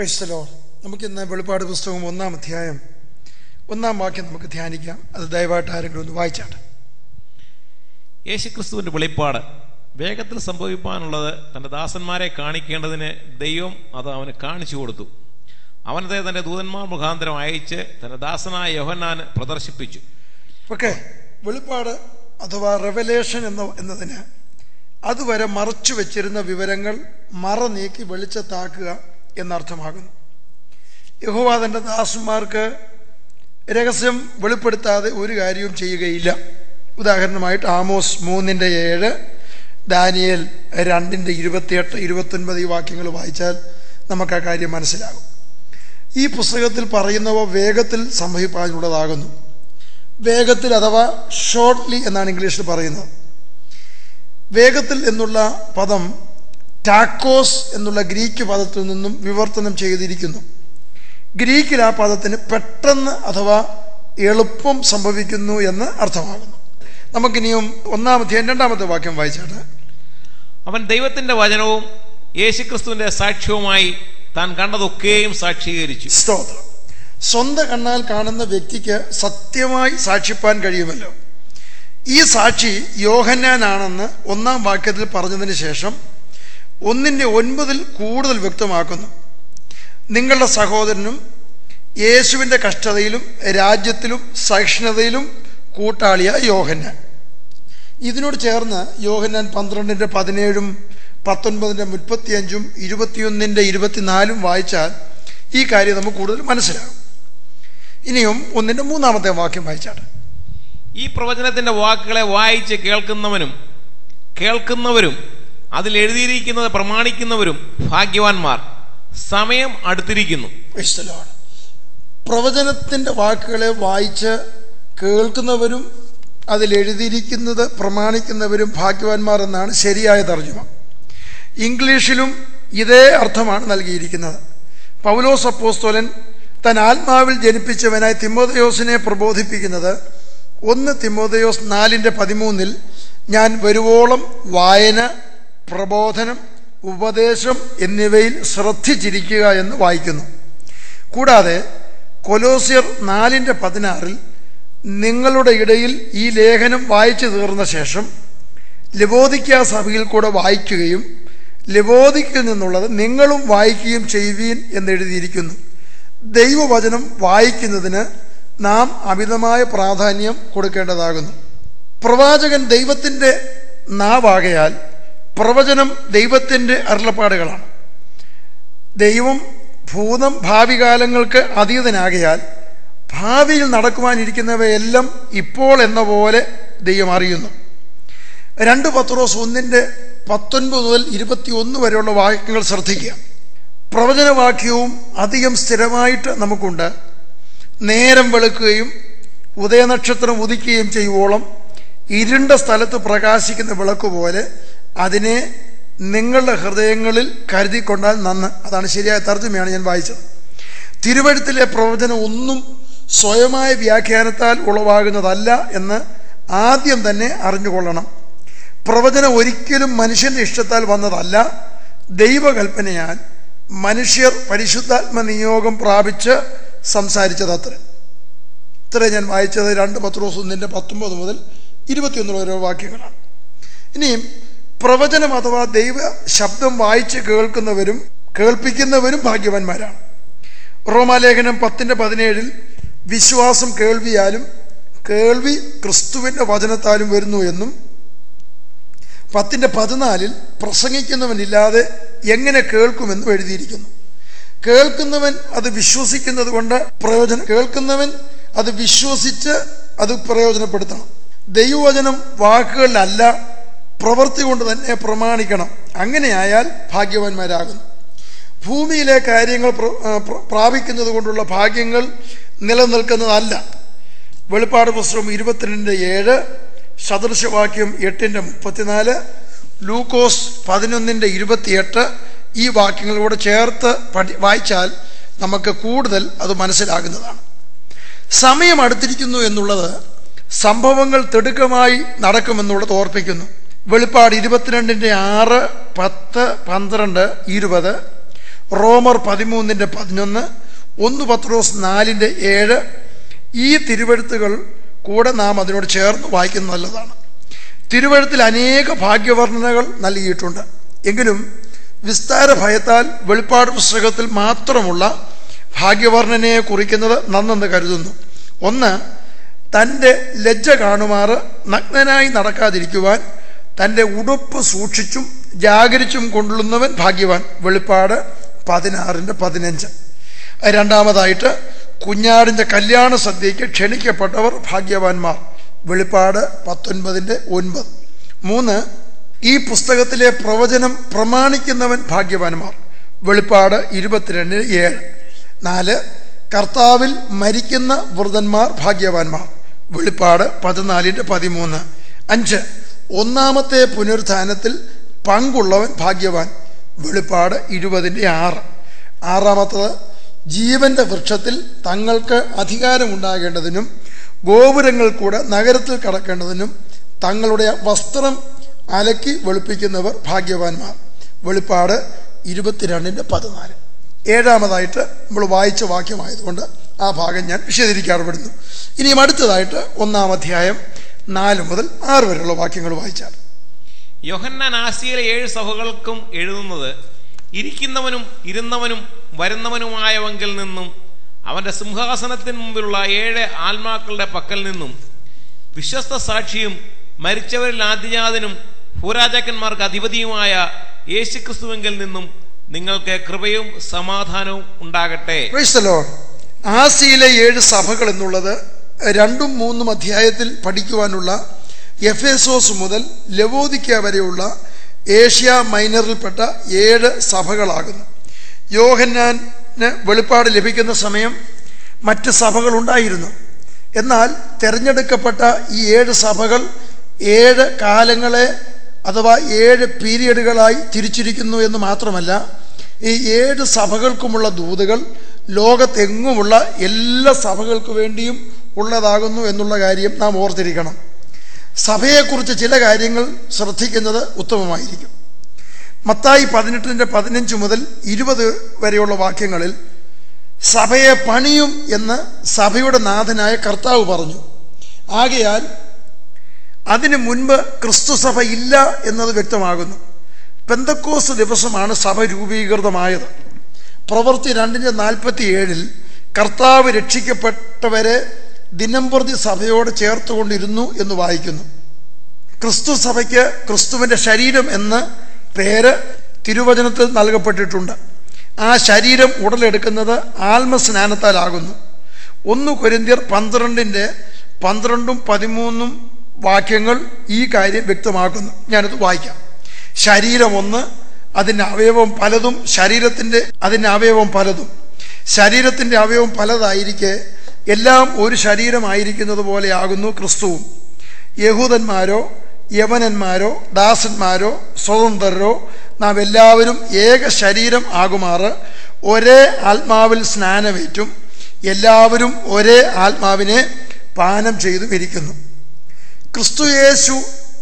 ക്രൈസ്തലോ നമുക്ക് ഇന്ന് വെളിപ്പാട് പുസ്തകം ഒന്നാം അധ്യായം ഒന്നാം വാക്യം നമുക്ക് ധ്യാനിക്കാം അത് ദയവായിട്ട് ആരെങ്കിലും ഒന്ന് വായിച്ചാട്ടെ യേശുക്രിസ്തുവിന്റെ വെളിപ്പാട് വേഗത്തിൽ സംഭവിപ്പാനുള്ളത് തന്റെ ദാസന്മാരെ കാണിക്കേണ്ടതിന് ദൈവം അത് അവന് കാണിച്ചു കൊടുത്തു അവനതെ തന്റെ ദൂതന്മാർ മുഖാന്തരം അയച്ച് തന്റെ ദാസനായ യോഹന്നാന് പ്രദർശിപ്പിച്ചു ഓക്കെ വെളിപ്പാട് അഥവാ റെവലേഷൻ എന്ന എന്നതിന് അതുവരെ മറച്ചു വെച്ചിരുന്ന വിവരങ്ങൾ മറ നീക്കി വെളിച്ചത്താക്കുക എന്നർത്ഥമാകുന്നു യഹോവ തൻ്റെ ദാസന്മാർക്ക് രഹസ്യം വെളിപ്പെടുത്താതെ ഒരു കാര്യവും ചെയ്യുകയില്ല ഉദാഹരണമായിട്ട് ആമോസ് മൂന്നിൻ്റെ ഏഴ് ദാനിയേൽ രണ്ടിൻ്റെ ഇരുപത്തിയെട്ട് ഇരുപത്തൊൻപത് ഈ വാക്യങ്ങൾ വായിച്ചാൽ നമുക്ക് ആ കാര്യം മനസ്സിലാകും ഈ പുസ്തകത്തിൽ പറയുന്നവ വേഗത്തിൽ സംഭവിക്കാനുള്ളതാകുന്നു വേഗത്തിൽ അഥവാ ഷോർട്ട്ലി എന്നാണ് ഇംഗ്ലീഷിൽ പറയുന്നത് വേഗത്തിൽ എന്നുള്ള പദം ടാക്കോസ് എന്നുള്ള ഗ്രീക്ക് പദത്തിൽ നിന്നും വിവർത്തനം ചെയ്തിരിക്കുന്നു ഗ്രീക്കിൽ ആ പദത്തിന് പെട്ടെന്ന് അഥവാ എളുപ്പം സംഭവിക്കുന്നു എന്ന് അർത്ഥമാകുന്നു നമുക്കിനിയും ഒന്നാമത്തെ രണ്ടാമത്തെ വാക്യം വായിച്ചാട്ടെ അവൻ ദൈവത്തിന്റെ വചനവും യേശുക്രിസ്തുവിന്റെ സാക്ഷ്യവുമായി താൻ കണ്ടതൊക്കെയും സാക്ഷീകരിച്ചു സ്തോത്രം സ്വന്തം കണ്ണാൽ കാണുന്ന വ്യക്തിക്ക് സത്യമായി സാക്ഷിപ്പാൻ കഴിയുമല്ലോ ഈ സാക്ഷി യോഹന്നാനാണെന്ന് ഒന്നാം വാക്യത്തിൽ പറഞ്ഞതിന് ശേഷം ഒന്നിൻ്റെ ഒൻപതിൽ കൂടുതൽ വ്യക്തമാക്കുന്നു നിങ്ങളുടെ സഹോദരനും യേശുവിൻ്റെ കഷ്ടതയിലും രാജ്യത്തിലും സഹിഷ്ണുതയിലും കൂട്ടാളിയ യോഹന്നാൻ ഇതിനോട് ചേർന്ന് യോഹന്നാൻ പന്ത്രണ്ടിൻ്റെ പതിനേഴും പത്തൊൻപതിൻ്റെ മുപ്പത്തിയഞ്ചും ഇരുപത്തിയൊന്നിൻ്റെ ഇരുപത്തിനാലും വായിച്ചാൽ ഈ കാര്യം നമുക്ക് കൂടുതൽ മനസ്സിലാകും ഇനിയും ഒന്നിൻ്റെ മൂന്നാമത്തെ വാക്യം വായിച്ചാട്ടെ ഈ പ്രവചനത്തിന്റെ വാക്കുകളെ വായിച്ച് കേൾക്കുന്നവനും കേൾക്കുന്നവരും അതിൽ എഴുതിയിരിക്കുന്നത് പ്രമാണിക്കുന്നവരും ഭാഗ്യവാന്മാർ സമയം അടുത്തിരിക്കുന്നു Praise the Lord. പ്രവചനത്തിൻ്റെ വാക്കുകളെ വായിച്ച് കേൾക്കുന്നവരും അതിൽ എഴുതിയിരിക്കുന്നത് പ്രമാണിക്കുന്നവരും ഭാഗ്യവാന്മാർ എന്നാണ് ശരിയായ തർജ്ജമ ഇംഗ്ലീഷിലും ഇതേ അർത്ഥമാണ് നൽകിയിരിക്കുന്നത് പൗലോസ് അപ്പോസ്തോലൻ തൻ ആത്മാവിൽ ജനിപ്പിച്ചവനായി തിമോദയോസിനെ പ്രബോധിപ്പിക്കുന്നത് ഒന്ന് തിമോദയോസ് നാലിൻ്റെ പതിമൂന്നിൽ ഞാൻ വരുവോളം വായന പ്രബോധനം ഉപദേശം എന്നിവയിൽ ശ്രദ്ധിച്ചിരിക്കുക എന്ന് വായിക്കുന്നു കൂടാതെ കൊലോസിയർ നാലിൻ്റെ പതിനാറിൽ നിങ്ങളുടെ ഇടയിൽ ഈ ലേഖനം വായിച്ചു തീർന്ന ശേഷം ലബോദിക്ക സഭയിൽ കൂടെ വായിക്കുകയും ലബോദിക്കിൽ നിന്നുള്ളത് നിങ്ങളും വായിക്കുകയും ചെയ്യുവീൻ എന്നെഴുതിയിരിക്കുന്നു ദൈവവചനം വായിക്കുന്നതിന് നാം അമിതമായ പ്രാധാന്യം കൊടുക്കേണ്ടതാകുന്നു പ്രവാചകൻ ദൈവത്തിൻ്റെ നാവാകയാൽ പ്രവചനം ദൈവത്തിൻ്റെ അരുളപ്പാടുകളാണ് ദൈവം ഭൂതം ഭാവി കാലങ്ങൾക്ക് അതീതനാകയാൽ ഭാവിയിൽ നടക്കുവാനിരിക്കുന്നവയെല്ലാം ഇപ്പോൾ എന്ന പോലെ ദൈവം അറിയുന്നു രണ്ട് പത്രോസ് ഒന്നിൻ്റെ പത്തൊൻപത് മുതൽ ഇരുപത്തിയൊന്ന് വരെയുള്ള വാക്യങ്ങൾ ശ്രദ്ധിക്കുക പ്രവചനവാക്യവും അധികം സ്ഥിരമായിട്ട് നമുക്കുണ്ട് നേരം വെളുക്കുകയും ഉദയനക്ഷത്രം ഉദിക്കുകയും ചെയ്യുവോളം ഇരുണ്ട സ്ഥലത്ത് പ്രകാശിക്കുന്ന വിളക്ക് പോലെ അതിനെ നിങ്ങളുടെ ഹൃദയങ്ങളിൽ കരുതിക്കൊണ്ടാൽ നന്ന് അതാണ് ശരിയായ തർജ്ജമയാണ് ഞാൻ വായിച്ചത് തിരുവഴുത്തിലെ പ്രവചനം ഒന്നും സ്വയമായ വ്യാഖ്യാനത്താൽ ഉളവാകുന്നതല്ല എന്ന് ആദ്യം തന്നെ അറിഞ്ഞുകൊള്ളണം പ്രവചനം ഒരിക്കലും മനുഷ്യന്റെ ഇഷ്ടത്താൽ വന്നതല്ല ദൈവകൽപ്പനയാൽ മനുഷ്യർ പരിശുദ്ധാത്മ നിയോഗം പ്രാപിച്ച് സംസാരിച്ചതത്ര ഇത്ര ഞാൻ വായിച്ചത് രണ്ട് പത്രോസ് ഒന്നിൻ്റെ പത്തൊമ്പത് മുതൽ ഇരുപത്തിയൊന്ന് വരെ വാക്യങ്ങളാണ് ഇനിയും പ്രവചനം അഥവാ ദൈവ ശബ്ദം വായിച്ച് കേൾക്കുന്നവരും കേൾപ്പിക്കുന്നവരും ഭാഗ്യവാന്മാരാണ് റോമാലേഖനം പത്തിൻ്റെ പതിനേഴിൽ വിശ്വാസം കേൾവിയാലും കേൾവി ക്രിസ്തുവിൻ്റെ വചനത്താലും വരുന്നു എന്നും പത്തിൻ്റെ പതിനാലിൽ പ്രസംഗിക്കുന്നവനില്ലാതെ എങ്ങനെ കേൾക്കുമെന്നും എഴുതിയിരിക്കുന്നു കേൾക്കുന്നവൻ അത് വിശ്വസിക്കുന്നത് കൊണ്ട് പ്രയോജനം കേൾക്കുന്നവൻ അത് വിശ്വസിച്ച് അത് പ്രയോജനപ്പെടുത്തണം ദൈവവചനം വാക്കുകളിലല്ല പ്രവൃത്തി കൊണ്ട് തന്നെ പ്രമാണിക്കണം അങ്ങനെയായാൽ ഭാഗ്യവാന്മാരാകുന്നു ഭൂമിയിലെ കാര്യങ്ങൾ പ്ര- ആ, പ്ര- പ്രാപിക്കുന്നത് കൊണ്ടുള്ള ഭാഗ്യങ്ങൾ നിലനിൽക്കുന്നതല്ല വെളിപ്പാട് പുസ്തകം ഇരുപത്തിരണ്ടിൻ്റെ ഏഴ് സദൃശവാക്യം എട്ടിൻ്റെ മുപ്പത്തിനാല് ലൂക്കോസ് പതിനൊന്നിൻ്റെ ഇരുപത്തിയെട്ട് ഈ വാക്യങ്ങളോട് ചേർത്ത് പഠി വായിച്ചാൽ നമുക്ക് കൂടുതൽ അത് മനസ്സിലാകുന്നതാണ് സമയം അടുത്തിരിക്കുന്നു എന്നുള്ളത് സംഭവങ്ങൾ തിടുക്കമായി നടക്കുമെന്നുള്ളത് ഓർപ്പിക്കുന്നു വെളിപ്പാട് ഇരുപത്തിരണ്ടിൻ്റെ ആറ് പത്ത് പന്ത്രണ്ട് ഇരുപത് റോമർ പതിമൂന്നിൻ്റെ പതിനൊന്ന് ഒന്ന് പത്രോസ് നാലിൻ്റെ ഏഴ് ഈ തിരുവഴുത്തുകൾ കൂടെ നാം അതിനോട് ചേർന്ന് വായിക്കുന്നത് നല്ലതാണ് തിരുവഴുത്തിൽ അനേക ഭാഗ്യവർണ്ണനകൾ നൽകിയിട്ടുണ്ട് എങ്കിലും വിസ്താര ഭയത്താൽ വെളിപ്പാട് പുസ്തകത്തിൽ മാത്രമുള്ള ഭാഗ്യവർണ്ണനയെ കുറിക്കുന്നത് നന്നെന്ന് കരുതുന്നു ഒന്ന് തൻ്റെ ലജ്ജ കാണുമാറ് നഗ്നനായി നടക്കാതിരിക്കുവാൻ തൻ്റെ ഉടുപ്പ് സൂക്ഷിച്ചും ജാഗരിച്ചും കൊള്ളുന്നവൻ ഭാഗ്യവാൻ വെളിപ്പാട് പതിനാറിൻ്റെ പതിനഞ്ച് രണ്ടാമതായിട്ട് കുഞ്ഞാടിൻ്റെ കല്യാണ സദ്യയ്ക്ക് ക്ഷണിക്കപ്പെട്ടവർ ഭാഗ്യവാന്മാർ വെളിപ്പാട് പത്തൊൻപതിൻ്റെ ഒൻപത് മൂന്ന് ഈ പുസ്തകത്തിലെ പ്രവചനം പ്രമാണിക്കുന്നവൻ ഭാഗ്യവാന്മാർ വെളിപ്പാട് ഇരുപത്തിരണ്ടിന് ഏഴ് നാല് കർത്താവിൽ മരിക്കുന്ന വൃതന്മാർ ഭാഗ്യവാന്മാർ വെളിപ്പാട് പതിനാലിൻ്റെ പതിമൂന്ന് അഞ്ച് ഒന്നാമത്തെ പുനരുത്ഥാനത്തിൽ പങ്കുള്ളവൻ ഭാഗ്യവാൻ വെളിപ്പാട് ഇരുപതിൻ്റെ ആറ് ആറാമത്തത് ജീവന്റെ വൃക്ഷത്തിൽ തങ്ങൾക്ക് അധികാരമുണ്ടാകേണ്ടതിനും ഗോപുരങ്ങൾ കൂടെ നഗരത്തിൽ കടക്കേണ്ടതിനും തങ്ങളുടെ വസ്ത്രം അലക്കി വെളുപ്പിക്കുന്നവർ ഭാഗ്യവാന്മാർ വെളിപ്പാട് ഇരുപത്തിരണ്ടിൻ്റെ പതിനാല് ഏഴാമതായിട്ട് നമ്മൾ വായിച്ച വാക്യമായതുകൊണ്ട് ആ ഭാഗം ഞാൻ വിശദീകരിക്കാറുപെടുന്നു ഇനിയും അടുത്തതായിട്ട് ഒന്നാം അധ്യായം നാല് മുതൽ ആറ് വരെയുള്ള വാക്യങ്ങൾ വായിച്ചാൽ യോഹന്നാൻ ആസിയയിലെ ഏഴ് സഭകൾക്കും എഴുതുന്നത് ഇരിക്കുന്നവനും ഇരുന്നവനും വരുന്നവനുമായവങ്കിൽ നിന്നും അവന്റെ സിംഹാസനത്തിന് മുമ്പിലുള്ള ഏഴ് ആത്മാക്കളുടെ പക്കൽ നിന്നും വിശ്വസ്ത സാക്ഷിയും മരിച്ചവരിൽ ആദ്യജാതനും ഭൂരാജാക്കന്മാർക്ക് അധിപതിയുമായ യേശുക്രിസ്തുവെങ്കിൽ നിന്നും നിങ്ങൾക്ക് കൃപയും സമാധാനവും ഉണ്ടാകട്ടെ Praise the Lord. ആസിയിലെ ഏഴ് സഭകൾ എന്നുള്ളത് രണ്ടും മൂന്നും അധ്യായത്തിൽ പഠിക്കുവാനുള്ള എഫേസോസ് മുതൽ ലവോദിക്ക വരെയുള്ള ഏഷ്യ മൈനറിൽപ്പെട്ട ഏഴ് സഭകളാകുന്നു യോഹന്നാന് വെളിപ്പാട് ലഭിക്കുന്ന സമയം മറ്റ് സഭകൾ ഉണ്ടായിരുന്നു എന്നാൽ തിരഞ്ഞെടുക്കപ്പെട്ട ഈ ഏഴ് സഭകൾ ഏഴ് കാലങ്ങളെ അഥവാ ഏഴ് പീരിയഡുകളായി തിരിച്ചിരിക്കുന്നു എന്ന് മാത്രമല്ല ഈ ഏഴ് സഭകൾക്കുമുള്ള ദൂതുകൾ ലോകത്തെങ്ങുമുള്ള എല്ലാ സഭകൾക്ക് വേണ്ടിയും ഉള്ളതാകുന്നു എന്നുള്ള കാര്യം നാം ഓർത്തിരിക്കണം സഭയെക്കുറിച്ച് ചില കാര്യങ്ങൾ ശ്രദ്ധിക്കുന്നത് ഉത്തമമായിരിക്കും മത്തായി പതിനെട്ടിൻ്റെ പതിനഞ്ച് മുതൽ ഇരുപത് വരെയുള്ള വാക്യങ്ങളിൽ സഭയെ പണിയും എന്ന് സഭയുടെ നാഥനായ കർത്താവ് പറഞ്ഞു ആകയാൽ അതിനു മുൻപ് ക്രിസ്തുസഭ ഇല്ല എന്നത് വ്യക്തമാകുന്നു പെന്തക്കോസ് ദിവസമാണ് സഭ രൂപീകൃതമായത് പ്രവൃത്തി രണ്ടിൻ്റെ നാൽപ്പത്തി ഏഴിൽ കർത്താവ് രക്ഷിക്കപ്പെട്ടവരെ ദിനംപ്രതി സഭയോട് ചേർത്തുകൊണ്ടിരുന്നു എന്ന് വായിക്കുന്നു ക്രിസ്തു സഭയ്ക്ക് ക്രിസ്തുവിൻ്റെ ശരീരം എന്ന പേര് തിരുവചനത്തിൽ നൽകപ്പെട്ടിട്ടുണ്ട് ആ ശരീരം ഉടലെടുക്കുന്നത് ആത്മസ്നാനത്താലാകുന്നു ഒന്ന് കൊരിന്ത്യർ പന്ത്രണ്ടിൻ്റെ പന്ത്രണ്ടും പതിമൂന്നും വാക്യങ്ങൾ ഈ കാര്യം വ്യക്തമാക്കുന്നു ഞാനത് വായിക്കാം ശരീരം ഒന്ന് അതിൻ്റെ അവയവം പലതും ശരീരത്തിൻ്റെ അതിൻ്റെ അവയവം പലതും ശരീരത്തിൻ്റെ അവയവം പലതായിരിക്കെ എല്ലാം ഒരു ശരീരമായിരിക്കുന്നത് പോലെയാകുന്നു ക്രിസ്തുവും യഹൂദന്മാരോ യവനന്മാരോ ദാസന്മാരോ സ്വതന്ത്രരോ നാം എല്ലാവരും ഏക ശരീരം ആകുമാറ് ഒരേ ആത്മാവിൽ സ്നാനമേറ്റും എല്ലാവരും ഒരേ ആത്മാവിനെ പാനം ചെയ്തും ഇരിക്കുന്നു ക്രിസ്തുയേശു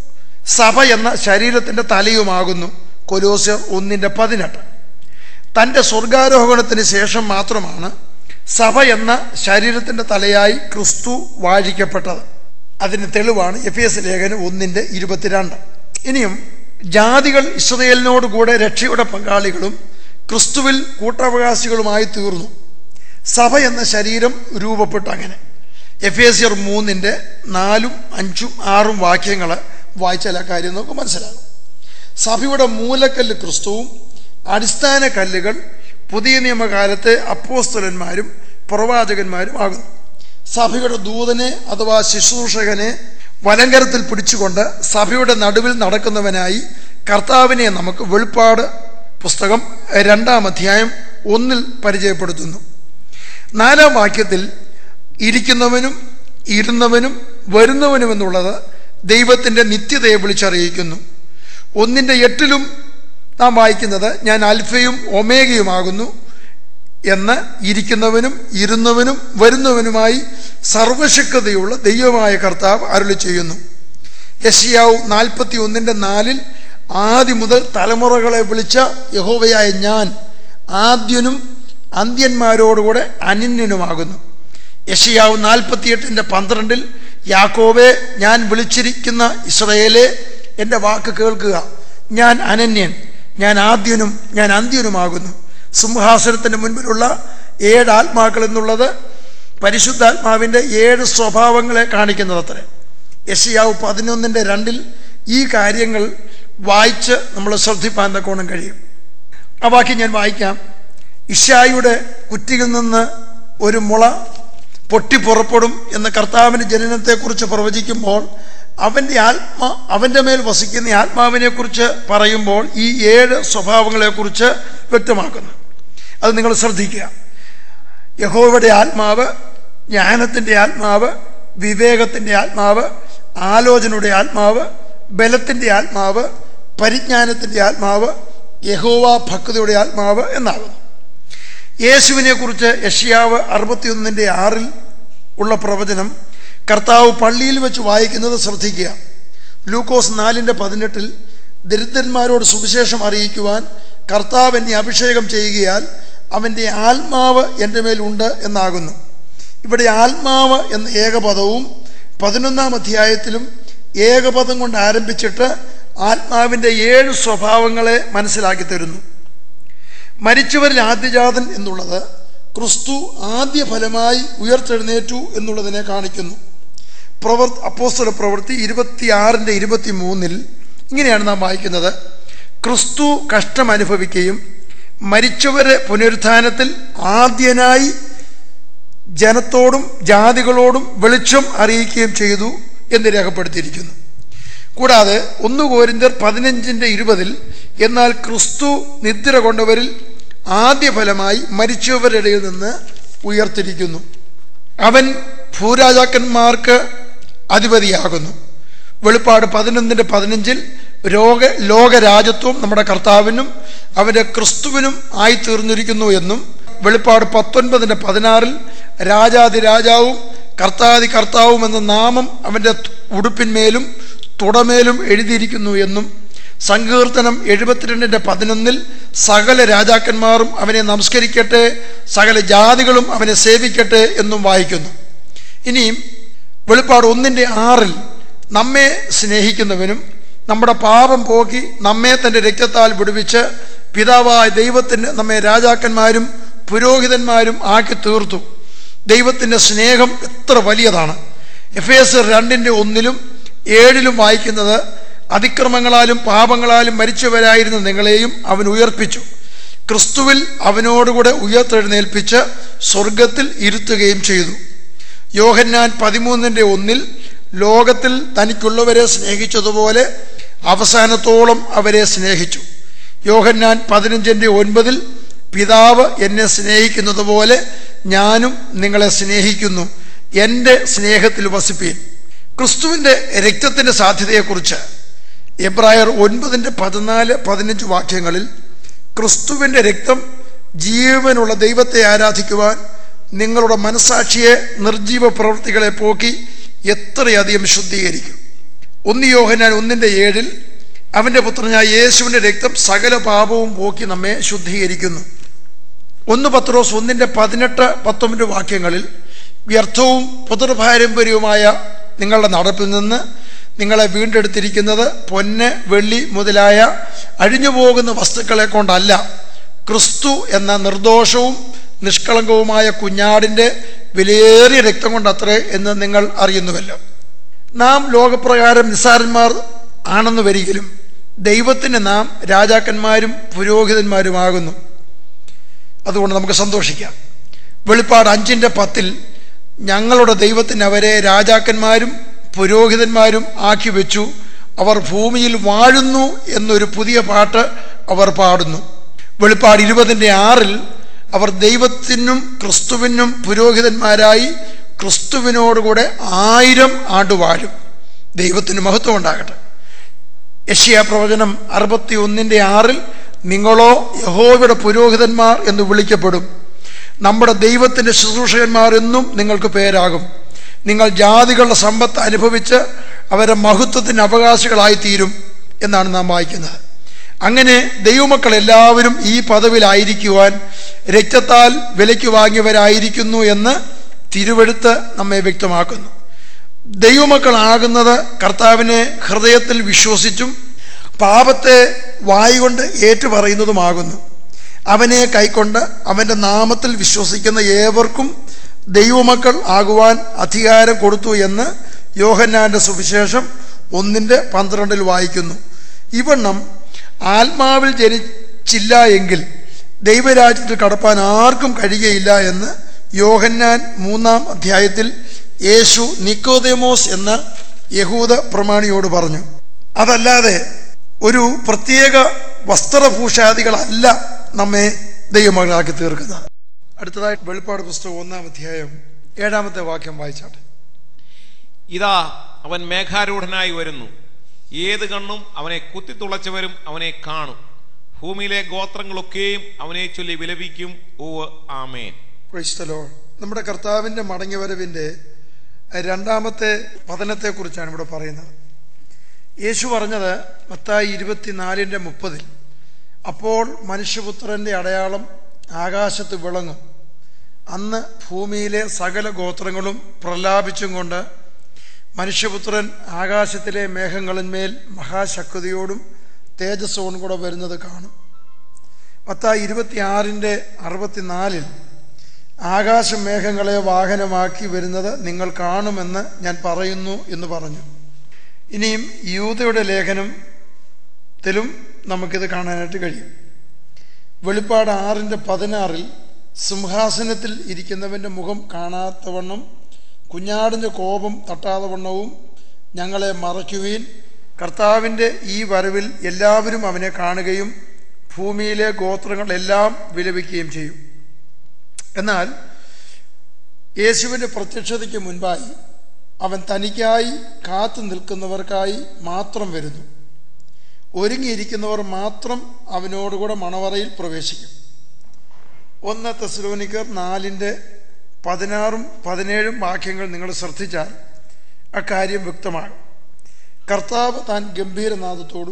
സഭ എന്ന ശരീരത്തിൻ്റെ തലയുമാകുന്നു കൊലോസ്യർ ഒന്നിൻ്റെ പതിനെട്ട് തൻ്റെ സ്വർഗാരോഹണത്തിന് ശേഷം മാത്രമാണ് സഭ എന്ന ശരീരത്തിൻ്റെ തലയായി ക്രിസ്തു വാഴിക്കപ്പെട്ടത് അതിന് തെളിവാണ് എഫ് എസ് ലേഖനം ഒന്നിൻ്റെ ഇരുപത്തിരണ്ട് ഇനിയും ജാതികൾ ഇസ്രയേലിനോട് കൂടെ രക്ഷയുടെ പങ്കാളികളും ക്രിസ്തുവിൽ കൂട്ടവകാശികളുമായി തീർന്നു സഭ എന്ന ശരീരം രൂപപ്പെട്ടു അങ്ങനെ എഫ് എസ് ആർ മൂന്നിൻ്റെ നാലും അഞ്ചും ആറും വാക്യങ്ങൾ വായിച്ചാൽ ആ കാര്യം നമുക്ക് മനസ്സിലാകും സഭയുടെ മൂലക്കല്ല് ക്രിസ്തുവും അടിസ്ഥാന കല്ലുകൾ പുതിയ നിയമകാലത്തെ അപ്പോസ്തലന്മാരും പ്രവാചകന്മാരും ആകുന്നു സഭയുടെ ദൂതനെ അഥവാ ശുശ്രൂഷകനെ വലങ്കരത്തിൽ പിടിച്ചുകൊണ്ട് സഭയുടെ നടുവിൽ നടക്കുന്നവനായി കർത്താവിനെ നമുക്ക് വെളിപ്പാട് പുസ്തകം രണ്ടാം അധ്യായം ഒന്നിൽ പരിചയപ്പെടുത്തുന്നു നാലാം വാക്യത്തിൽ ഇരിക്കുന്നവനും ഇരുന്നവനും വരുന്നവനും എന്നുള്ളത് ദൈവത്തിൻ്റെ നിത്യതയെ വിളിച്ചറിയിക്കുന്നു ഒന്നിൻ്റെ എട്ടിലും നാം വായിക്കുന്നത് ഞാൻ അൽഫയും ഒമേഗയുമാകുന്നു എന്ന് ഇരിക്കുന്നവനും ഇരുന്നവനും വരുന്നവനുമായി സർവശക്തതയുള്ള ദൈവമായ കർത്താവ് അരുളി ചെയ്യുന്നു യഷിയാവ് നാൽപ്പത്തി ഒന്നിൻ്റെ നാലിൽ ആദ്യം മുതൽ തലമുറകളെ വിളിച്ച യഹോവയായ ഞാൻ ആദ്യനും അന്ത്യന്മാരോടുകൂടെ അനന്യനുമാകുന്നു യഷിയാവ് നാൽപ്പത്തിയെട്ടിൻ്റെ പന്ത്രണ്ടിൽ യാക്കോബെ ഞാൻ വിളിച്ചിരിക്കുന്ന ഇസ്രയേലെ എൻ്റെ വാക്ക് കേൾക്കുക ഞാൻ അനന്യൻ ഞാൻ ആദ്യനും ഞാൻ അന്ത്യനുമാകുന്നു സിംഹാസനത്തിന് മുൻപിലുള്ള ഏഴ് ആത്മാക്കൾ എന്നുള്ളത് പരിശുദ്ധാത്മാവിൻ്റെ ഏഴ് സ്വഭാവങ്ങളെ കാണിക്കുന്നതത്രേ യഷിയാവ് പതിനൊന്നിൻ്റെ രണ്ടിൽ ഈ കാര്യങ്ങൾ വായിച്ച് നമ്മൾ ശ്രദ്ധിപ്പാൻ തക്കോണം കഴിയും ആ വാക്യം ഞാൻ വായിക്കാം ഇഷായുടെ കുറ്റിയിൽ നിന്ന് ഒരു മുള പൊട്ടി പുറപ്പെടും എന്ന കർത്താവിൻ്റെ ജനനത്തെക്കുറിച്ച് പ്രവചിക്കുമ്പോൾ അവൻ്റെ ആത്മ അവൻ്റെ മേൽ വസിക്കുന്ന ആത്മാവിനെ കുറിച്ച് പറയുമ്പോൾ ഈ ഏഴ് സ്വഭാവങ്ങളെക്കുറിച്ച് വ്യക്തമാക്കുന്നു അത് നിങ്ങൾ ശ്രദ്ധിക്കുക യഹോവയുടെ ആത്മാവ് ജ്ഞാനത്തിൻ്റെ ആത്മാവ് വിവേകത്തിൻ്റെ ആത്മാവ് ആലോചനയുടെ ആത്മാവ് ബലത്തിൻ്റെ ആത്മാവ് പരിജ്ഞാനത്തിൻ്റെ ആത്മാവ് യഹോവ ഭക്തിയുടെ ആത്മാവ് എന്നാകുന്നു യേശുവിനെ കുറിച്ച് യഷ്യാവ് അറുപത്തിയൊന്നിൻ്റെ ആറിൽ ഉള്ള പ്രവചനം കർത്താവ് പള്ളിയിൽ വെച്ച് വായിക്കുന്നത് ശ്രദ്ധിക്കുക ലൂക്കോസ് നാലിൻ്റെ പതിനെട്ടിൽ ദരിദ്രന്മാരോട് സുവിശേഷം അറിയിക്കുവാൻ കർത്താവ് എന്നെ അഭിഷേകം ചെയ്യുകയാൽ അവൻ്റെ ആത്മാവ് എൻ്റെ മേലുണ്ട് എന്നാകുന്നു ഇവിടെ ആത്മാവ് എന്ന ഏകപദവും പതിനൊന്നാം അധ്യായത്തിലും ഏകപദം കൊണ്ട് ആരംഭിച്ചിട്ട് ആത്മാവിൻ്റെ ഏഴ് സ്വഭാവങ്ങളെ മനസ്സിലാക്കി തരുന്നു മരിച്ചവരിൽ ആദ്യജാതൻ എന്നുള്ളത് ക്രിസ്തു ആദ്യ ഫലമായി ഉയർത്തെഴുന്നേറ്റു എന്നുള്ളതിനെ കാണിക്കുന്നു പ്രവർ അപ്പോസ്തല പ്രവൃത്തി ഇരുപത്തിയാറിൻ്റെ ഇരുപത്തി മൂന്നിൽ ഇങ്ങനെയാണ് നാം വായിക്കുന്നത് ക്രിസ്തു കഷ്ടം അനുഭവിക്കുകയും മരിച്ചവരെ പുനരുത്ഥാനത്തിൽ ആദ്യനായി ജനത്തോടും ജാതികളോടും വെളിച്ചം അറിയിക്കുകയും ചെയ്തു എന്ന് രേഖപ്പെടുത്തിയിരിക്കുന്നു കൂടാതെ ഒന്ന് കോരിന്തർ പതിനഞ്ചിൻ്റെ ഇരുപതിൽ എന്നാൽ ക്രിസ്തു നിദ്ര കൊണ്ടവരിൽ ആദ്യ ഫലമായി മരിച്ചവരുടെ ഇടയിൽ നിന്ന് ഉയർത്തിരിക്കുന്നു അവൻ ഭൂരാജാക്കന്മാർക്ക് അധിപതിയാകുന്നു വെളിപ്പാട് പതിനൊന്നിൻ്റെ പതിനഞ്ചിൽ രോഗ ലോകരാജത്വം നമ്മുടെ കർത്താവിനും അവൻ്റെ ക്രിസ്തുവിനും ആയിത്തീർന്നിരിക്കുന്നു എന്നും വെളിപ്പാട് പത്തൊൻപതിൻ്റെ പതിനാറിൽ രാജാതി രാജാവും കർത്താതി കർത്താവും എന്ന നാമം അവൻ്റെ ഉടുപ്പിന്മേലും തുടമേലും എഴുതിയിരിക്കുന്നു എന്നും സങ്കീർത്തനം എഴുപത്തിരണ്ടിൻ്റെ പതിനൊന്നിൽ സകല രാജാക്കന്മാരും അവനെ നമസ്കരിക്കട്ടെ സകല ജാതികളും അവനെ സേവിക്കട്ടെ എന്നും വായിക്കുന്നു ഇനിയും വെളിപ്പാട് ഒന്നിൻ്റെ ആറിൽ നമ്മെ സ്നേഹിക്കുന്നവനും നമ്മുടെ പാപം പോക്കി നമ്മെ തൻ്റെ രക്തത്താൽ വിടുവിച്ച് പിതാവായ ദൈവത്തിന് നമ്മെ രാജാക്കന്മാരും പുരോഹിതന്മാരും ആക്കി തീർത്തു ദൈവത്തിൻ്റെ സ്നേഹം എത്ര വലിയതാണ് എഫ് എസ് രണ്ടിൻ്റെ ഒന്നിലും ഏഴിലും വായിക്കുന്നത് അതിക്രമങ്ങളാലും പാപങ്ങളാലും മരിച്ചവരായിരുന്ന നിങ്ങളെയും അവൻ ഉയർപ്പിച്ചു ക്രിസ്തുവിൽ അവനോടുകൂടെ ഉയർത്തെഴുന്നേൽപ്പിച്ച് സ്വർഗത്തിൽ ഇരുത്തുകയും ചെയ്തു യോഹന്നാൻ പതിമൂന്നിൻ്റെ ഒന്നിൽ ലോകത്തിൽ തനിക്കുള്ളവരെ സ്നേഹിച്ചതുപോലെ അവസാനത്തോളം അവരെ സ്നേഹിച്ചു യോഹന്നാൻ പതിനഞ്ചിൻ്റെ ഒൻപതിൽ പിതാവ് എന്നെ സ്നേഹിക്കുന്നത് പോലെ ഞാനും നിങ്ങളെ സ്നേഹിക്കുന്നു എൻ്റെ സ്നേഹത്തിൽ വസിപ്പീൻ ക്രിസ്തുവിൻ്റെ രക്തത്തിൻ്റെ സാധ്യതയെക്കുറിച്ച് എബ്രായർ ഒൻപതിൻ്റെ പതിനാല് പതിനഞ്ച് വാക്യങ്ങളിൽ ക്രിസ്തുവിൻ്റെ രക്തം ജീവനുള്ള ദൈവത്തെ ആരാധിക്കുവാൻ നിങ്ങളുടെ മനസാക്ഷിയെ നിർജീവ പ്രവൃത്തികളെ പോക്കി എത്രയധികം ശുദ്ധീകരിക്കും ഒന്ന് യോഹനാൻ ഒന്നിൻ്റെ ഏഴിൽ അവൻ്റെ പുത്രനായ യേശുവിൻ്റെ രക്തം സകല പാപവും പോക്കി നമ്മെ ശുദ്ധീകരിക്കുന്നു ഒന്ന് പത്രോസ് ഒന്നിൻ്റെ പതിനെട്ട് പത്തൊമ്പത് വാക്യങ്ങളിൽ വ്യർത്ഥവും പുതർപാരമ്പര്യവുമായ നിങ്ങളുടെ നടപ്പിൽ നിന്ന് നിങ്ങളെ വീണ്ടെടുത്തിരിക്കുന്നത് പൊന്ന് വെള്ളി മുതലായ അഴിഞ്ഞുപോകുന്ന വസ്തുക്കളെ കൊണ്ടല്ല ക്രിസ്തു എന്ന നിർദോഷവും നിഷ്കളങ്കവുമായ കുഞ്ഞാടിൻ്റെ വിലയേറിയ രക്തം കൊണ്ടത്രേ എന്ന് നിങ്ങൾ അറിയുന്നുവല്ലോ നാം ലോകപ്രകാരം നിസ്സാരന്മാർ ആണെന്ന് വരികിലും ദൈവത്തിന് നാം രാജാക്കന്മാരും പുരോഹിതന്മാരുമാകുന്നു അതുകൊണ്ട് നമുക്ക് സന്തോഷിക്കാം വെളിപ്പാട് അഞ്ചിൻ്റെ പത്തിൽ ഞങ്ങളുടെ ദൈവത്തിന് അവരെ രാജാക്കന്മാരും പുരോഹിതന്മാരും ആക്കി വെച്ചു അവർ ഭൂമിയിൽ വാഴുന്നു എന്നൊരു പുതിയ പാട്ട് അവർ പാടുന്നു വെളിപ്പാട് ഇരുപതിൻ്റെ ആറിൽ അവർ ദൈവത്തിനും ക്രിസ്തുവിനും പുരോഹിതന്മാരായി ക്രിസ്തുവിനോടുകൂടെ ആയിരം ആണ്ട് വാഴും ദൈവത്തിന് മഹത്വം ഉണ്ടാകട്ടെ യഷ്യ പ്രവചനം അറുപത്തി ഒന്നിൻ്റെ ആറിൽ നിങ്ങളോ യഹോവയുടെ പുരോഹിതന്മാർ എന്ന് വിളിക്കപ്പെടും നമ്മുടെ ദൈവത്തിൻ്റെ ശുശ്രൂഷകന്മാർ എന്നും നിങ്ങൾക്ക് പേരാകും നിങ്ങൾ ജാതികളുടെ സമ്പത്ത് അനുഭവിച്ച് അവരെ മഹത്വത്തിന് അവകാശികളായി തീരും എന്നാണ് നാം വായിക്കുന്നത് അങ്ങനെ ദൈവമക്കൾ എല്ലാവരും ഈ പദവിയിലായിരിക്കുവാൻ രക്തത്താൽ വിലയ്ക്ക് വാങ്ങിയവരായിരിക്കുന്നു എന്ന് തിരുവെടുത്ത് നമ്മെ വ്യക്തമാക്കുന്നു ദൈവമക്കളാകുന്നത് കർത്താവിനെ ഹൃദയത്തിൽ വിശ്വസിച്ചും പാപത്തെ വായുകൊണ്ട് ഏറ്റുപറയുന്നതുമാകുന്നു അവനെ കൈക്കൊണ്ട് അവൻ്റെ നാമത്തിൽ വിശ്വസിക്കുന്ന ഏവർക്കും ദൈവമക്കൾ ആകുവാൻ അധികാരം കൊടുത്തു എന്ന് യോഹന്നാന്റെ സുവിശേഷം ഒന്നിൻ്റെ പന്ത്രണ്ടിൽ വായിക്കുന്നു ഇവണ്ണം ആത്മാവിൽ ജനിച്ചില്ല എങ്കിൽ ദൈവരാജ്യത്തിൽ കടപ്പാൻ ആർക്കും കഴിയുകയില്ല എന്ന് യോഹന്നാൻ മൂന്നാം അധ്യായത്തിൽ യേശു നിക്കോദേമോസ് എന്ന യഹൂദ പ്രമാണിയോട് പറഞ്ഞു അതല്ലാതെ ഒരു പ്രത്യേക വസ്ത്രഭൂഷാദികളല്ല നമ്മെ ദൈവമകളാക്കി തീർക്കുന്നത് അടുത്തതായി വെളിപ്പാട് പുസ്തകം ഒന്നാം അധ്യായം ഏഴാമത്തെ വാക്യം വായിച്ചാട്ടെ ഇതാ അവൻ മേഘാരൂഢനായി വരുന്നു ഏത് കണ്ണും അവനെ കുത്തിത്തുളച്ചവരും അവനെ കാണും ഭൂമിയിലെ ഗോത്രങ്ങളൊക്കെയും അവനെ ചൊല്ലി വിലപിക്കും ഓവ് ആമേൻ Praise the Lord. നമ്മുടെ കർത്താവിൻ്റെ മടങ്ങിവരവിൻ്റെ രണ്ടാമത്തെ പതനത്തെക്കുറിച്ചാണ് ഇവിടെ പറയുന്നത് യേശു പറഞ്ഞത് മത്തായി ഇരുപത്തിനാലിൻ്റെ മുപ്പതിൽ അപ്പോൾ മനുഷ്യപുത്രൻ്റെ അടയാളം ആകാശത്ത് വിളങ്ങും അന്ന് ഭൂമിയിലെ സകല ഗോത്രങ്ങളും പ്രലാപിച്ചും കൊണ്ട് മനുഷ്യപുത്രൻ ആകാശത്തിലെ മേഘങ്ങളിന്മേൽ മഹാശക്തിയോടും തേജസ്സോടും കൂടെ വരുന്നത് കാണും മത്തായി ഇരുപത്തിയാറിൻ്റെ അറുപത്തിനാലിൽ ആകാശമേഘങ്ങളെ വാഹനമാക്കി വരുന്നത് നിങ്ങൾ കാണുമെന്ന് ഞാൻ പറയുന്നു എന്ന് പറഞ്ഞു ഇനിയും യൂതയുടെ ലേഖനത്തിലും നമുക്കിത് കാണാനായിട്ട് കഴിയും വെളിപ്പാട് ആറിൻ്റെ പതിനാറിൽ സിംഹാസനത്തിൽ ഇരിക്കുന്നവൻ്റെ മുഖം കാണാത്തവണ്ണം കുഞ്ഞാടിൻ്റെ കോപം തട്ടാതവണ്ണവും ഞങ്ങളെ മറയ്ക്കുവീൻ കർത്താവിൻ്റെ ഈ വരവിൽ എല്ലാവരും അവനെ കാണുകയും ഭൂമിയിലെ ഗോത്രങ്ങളെല്ലാം വിലപിക്കുകയും ചെയ്യും എന്നാൽ യേശുവിൻ്റെ പ്രത്യക്ഷതയ്ക്ക് മുൻപായി അവൻ തനിക്കായി കാത്തു നിൽക്കുന്നവർക്കായി മാത്രം വരുന്നു ഒരുങ്ങിയിരിക്കുന്നവർ മാത്രം അവനോടുകൂടെ മണവറയിൽ പ്രവേശിക്കും ഒന്ന് തെസ്ലോനിക്കർ നാലിൻ്റെ പതിനാറും പതിനേഴും വാക്യങ്ങൾ നിങ്ങൾ ശ്രദ്ധിച്ചാൽ അക്കാര്യം വ്യക്തമാകും കർത്താവ് താൻ ഗംഭീരനാദത്തോടും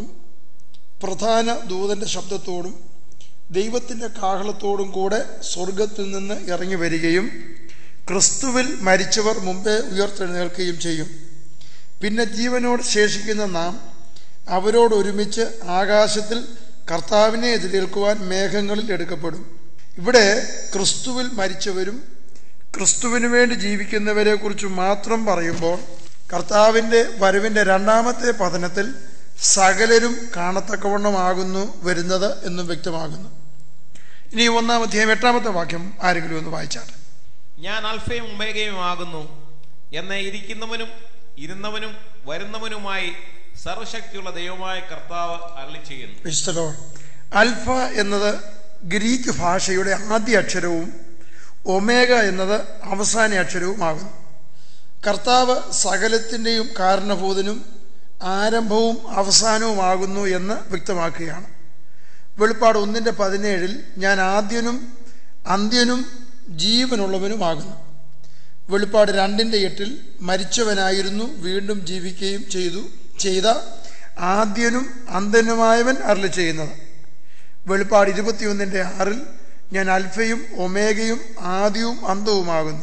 പ്രധാന ദൂതൻ്റെ ശബ്ദത്തോടും ദൈവത്തിൻ്റെ കാഹളത്തോടും കൂടെ സ്വർഗത്തിൽ നിന്ന് ഇറങ്ങി വരികയും ക്രിസ്തുവിൽ മരിച്ചവർ മുമ്പേ ഉയർത്തെഴുന്നേൽക്കുകയും ചെയ്യും പിന്നെ ജീവനോട് ശേഷിക്കുന്ന നാം അവരോട് ഒരുമിച്ച് ആകാശത്തിൽ കർത്താവിനെ എതിരേൽക്കുവാൻ മേഘങ്ങളിൽ എടുക്കപ്പെടും ഇവിടെ ക്രിസ്തുവിൽ മരിച്ചവരും ക്രിസ്തുവിന് വേണ്ടി ജീവിക്കുന്നവരെ കുറിച്ച് മാത്രം പറയുമ്പോൾ കർത്താവിൻ്റെ വരവിൻ്റെ രണ്ടാമത്തെ പതനത്തിൽ സകലരും കാണത്തക്കവണ്ണമാകുന്നു വരുന്നത് എന്നും വ്യക്തമാകുന്നു ഇനി ഒന്നാം അധ്യായം എട്ടാമത്തെ വാക്യം ആരെങ്കിലും ഒന്ന് വായിച്ചാട്ടെ ഞാൻ അൽഫയും ഉമേഗയും ആകുന്നു എന്നെ ഇരിക്കുന്നവനും ഇരുന്നവനും വരുന്നവനുമായി സർവശക്തിയുള്ള ദൈവമായ കർത്താവ് അരളി ചെയ്യുന്നു വിശുദ്ധലോ അൽഫ എന്നത് ഗ്രീക്ക് ഭാഷയുടെ ആദ്യ അക്ഷരവും ഒമേഗ എന്നത് അവസാന അക്ഷരവുമാകുന്നു കർത്താവ് സകലത്തിൻ്റെയും കാരണഭൂതനും ആരംഭവും അവസാനവുമാകുന്നു എന്ന് വ്യക്തമാക്കുകയാണ് വെളിപ്പാട് ഒന്നിൻ്റെ പതിനേഴിൽ ഞാൻ ആദ്യനും അന്ത്യനും ജീവനുള്ളവനുമാകുന്നു വെളിപ്പാട് രണ്ടിൻ്റെ എട്ടിൽ മരിച്ചവനായിരുന്നു വീണ്ടും ജീവിക്കുകയും ചെയ്തു ചെയ്ത ആദ്യനും അന്ത്യനുമായവൻ അരളി ചെയ്യുന്നത് വെളിപ്പാട് ഇരുപത്തിയൊന്നിൻ്റെ ആറിൽ ഞാൻ അൽഫയും ഒമേഗയും ആദ്യവും അന്തവുമാകുന്നു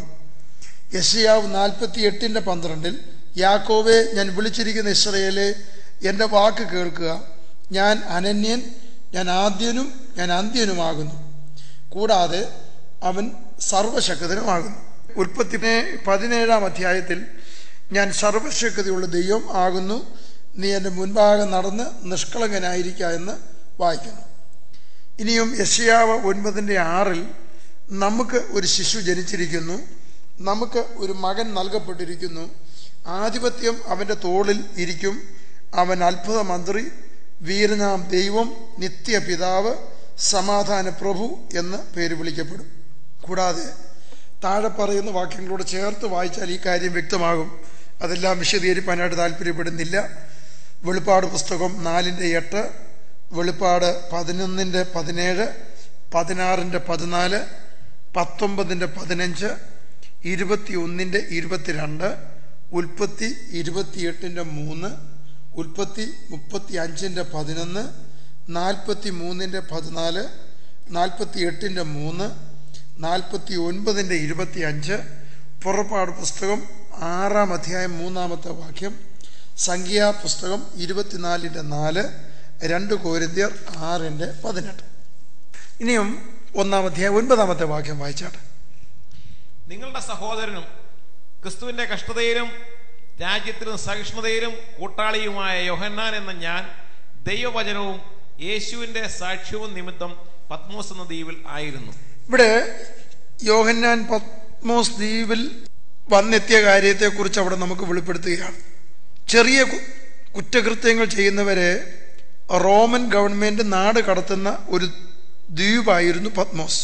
യശയാവ് നാൽപ്പത്തി എട്ടിൻ്റെ പന്ത്രണ്ടിൽ യാക്കോവെ ഞാൻ വിളിച്ചിരിക്കുന്ന ഇസ്രയേലെ എൻ്റെ വാക്ക് കേൾക്കുക ഞാൻ അനന്യൻ ഞാൻ ആദ്യനും ഞാൻ അന്ത്യനുമാകുന്നു കൂടാതെ അവൻ സർവശക്തനുമാകുന്നു ഉൽപ്പത്തി പതിനേഴാം അധ്യായത്തിൽ ഞാൻ സർവശക്തിയുള്ള ദൈവം ആകുന്നു നീ എൻ്റെ മുൻപാകെ നടന്ന് നിഷ്കളങ്കനായിരിക്കുക എന്ന് വായിക്കുന്നു ഇനിയും യശയാവ് ഒൻപതിൻ്റെ ആറിൽ നമുക്ക് ഒരു ശിശു ജനിച്ചിരിക്കുന്നു നമുക്ക് ഒരു മകൻ നൽകപ്പെട്ടിരിക്കുന്നു ആധിപത്യം അവൻ്റെ തോളിൽ ഇരിക്കും അവൻ അത്ഭുത മന്ത്രി വീരനാം ദൈവം നിത്യപിതാവ് സമാധാന പ്രഭു എന്ന് പേര് വിളിക്കപ്പെടും കൂടാതെ താഴെ പറയുന്ന വാക്യങ്ങളോട് ചേർത്ത് വായിച്ചാൽ ഈ കാര്യം വ്യക്തമാകും അതെല്ലാം വിശദീകരിക്കാനായിട്ട് താല്പര്യപ്പെടുന്നില്ല വെളിപ്പാട് പുസ്തകം നാലിൻ്റെ എട്ട് വെളിപ്പാട് പതിനൊന്നിൻ്റെ പതിനേഴ് പതിനാറിൻ്റെ പതിനാല് പത്തൊമ്പതിൻ്റെ പതിനഞ്ച് ഇരുപത്തി ഒന്നിൻ്റെ ഇരുപത്തിരണ്ട് ഉൽപ്പത്തി ഇരുപത്തിയെട്ടിൻ്റെ മൂന്ന് ഉൽപ്പത്തി മുപ്പത്തി അഞ്ചിൻ്റെ പതിനൊന്ന് നാൽപ്പത്തി മൂന്നിൻ്റെ പതിനാല് നാൽപ്പത്തി എട്ടിൻ്റെ മൂന്ന് നാൽപ്പത്തി ഒൻപതിൻ്റെ ഇരുപത്തി അഞ്ച് പുറപ്പാട് പുസ്തകം ആറാം അധ്യായം മൂന്നാമത്തെ വാക്യം സംഖ്യാ പുസ്തകം ഇരുപത്തിനാലിൻ്റെ നാല് രണ്ട് കോരിന്ത്യർ ആറിൻ്റെ പതിനെട്ട് ഇനിയും ഒന്നാം അധ്യായം ഒൻപതാമത്തെ വാക്യം വായിച്ചാട്ടെ നിങ്ങളുടെ സഹോദരനും ക്രിസ്തുവിന്റെ കഷ്ടതയിലും രാജ്യത്തിലും സഹിഷ്ണുതയിലും കൂട്ടാളിയുമായ യോഹന്നാൻ എന്ന ഞാൻ ദൈവവചനവും യേശുവിന്റെ സാക്ഷ്യവും നിമിത്തം പത്മോസ് എന്ന ദ്വീപിൽ ആയിരുന്നു ഇവിടെ യോഹന്നാൻ പത്മോസ് ദ്വീപിൽ വന്നെത്തിയ കാര്യത്തെക്കുറിച്ച് അവിടെ നമുക്ക് വെളിപ്പെടുത്തുകയാണ് ചെറിയ കു- കുറ്റകൃത്യങ്ങൾ ചെയ്യുന്നവരെ റോമൻ ഗവൺമെന്റ് നാട് കടത്തുന്ന ഒരു ദ്വീപായിരുന്നു പത്മോസ്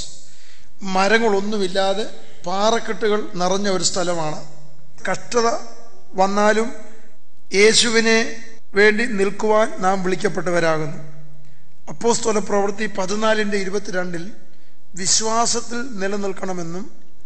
മരങ്ങളൊന്നുമില്ലാതെ പാറക്കെട്ടുകൾ നിറഞ്ഞ ഒരു സ്ഥലമാണ് കഷ്ടത വന്നാലും യേശുവിനെ വേണ്ടി നിൽക്കുവാൻ നാം വിളിക്കപ്പെട്ടവരാകുന്നു അപ്പോസ്തല പ്രവൃത്തി പതിനാലിൻ്റെ ഇരുപത്തിരണ്ടിൽ വിശ്വാസത്തിൽ നിലനിൽക്കണമെന്നും